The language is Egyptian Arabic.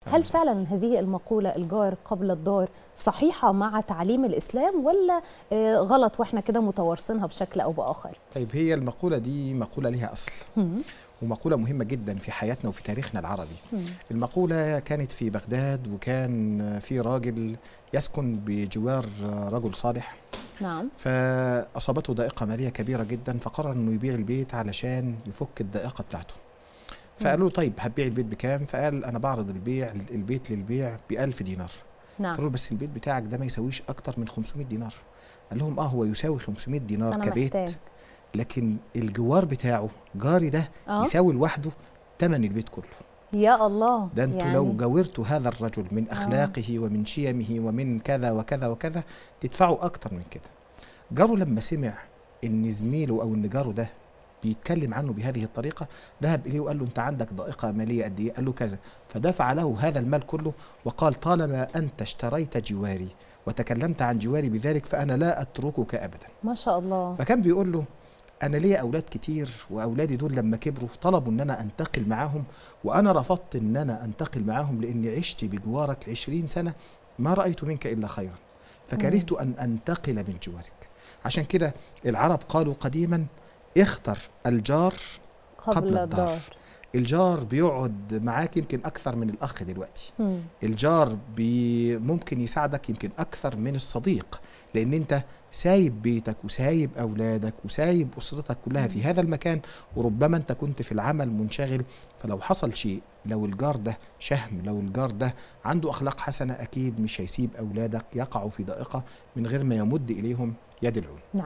هل فعلا هذه المقولة الجار قبل الدار صحيحة مع تعليم الإسلام ولا آه، غلط وإحنا كده متوارثينها بشكل أو بآخر؟ طيب هي المقولة دي مقولة لها أصل مم. ومقولة مهمة جدا في حياتنا وفي تاريخنا العربي مم. المقولة كانت في بغداد وكان في راجل يسكن بجوار رجل صالح نعم فأصابته ضائقة مالية كبيرة جدا فقرر إنه يبيع البيت علشان يفك الضائقة بتاعته فقالوا له طيب هتبيع البيت بكام؟ فقال أنا بعرض البيع البيت للبيع بألف دينار نعم قالوا له بس البيت بتاعك ده ما يساويش أكتر من 500 دينار قال لهم اه هو يساوي 500 بس دينار أنا كبيت محتاج. لكن الجوار بتاعه جاري ده اه يساوي لوحده ثمن البيت كله يا الله ده انتوا يعني لو جاورتوا هذا الرجل من اخلاقه ومن شيمه ومن كذا وكذا وكذا تدفعوا اكتر من كده جاره لما سمع ان زميله او ان جاره ده بيتكلم عنه بهذه الطريقه ذهب اليه وقال له انت عندك ضائقه ماليه قد ايه؟ قال له كذا فدفع له هذا المال كله وقال طالما انت اشتريت جواري وتكلمت عن جواري بذلك فانا لا اتركك ابدا ما شاء الله فكان بيقول له انا ليا اولاد كتير واولادي دول لما كبروا طلبوا ان انا انتقل معاهم وانا رفضت ان انا انتقل معاهم لاني عشت بجوارك عشرين سنه ما رايت منك الا خيرا فكرهت ان انتقل من جوارك عشان كده العرب قالوا قديما اختر الجار قبل, قبل الدار. الدار الجار بيقعد معاك يمكن اكثر من الاخ دلوقتي مم. الجار بي ممكن يساعدك يمكن اكثر من الصديق لان انت سايب بيتك وسايب اولادك وسايب اسرتك كلها في هذا المكان وربما انت كنت في العمل منشغل فلو حصل شيء لو الجار ده شهم لو الجار ده عنده اخلاق حسنه اكيد مش هيسيب اولادك يقعوا في ضائقه من غير ما يمد اليهم يد العون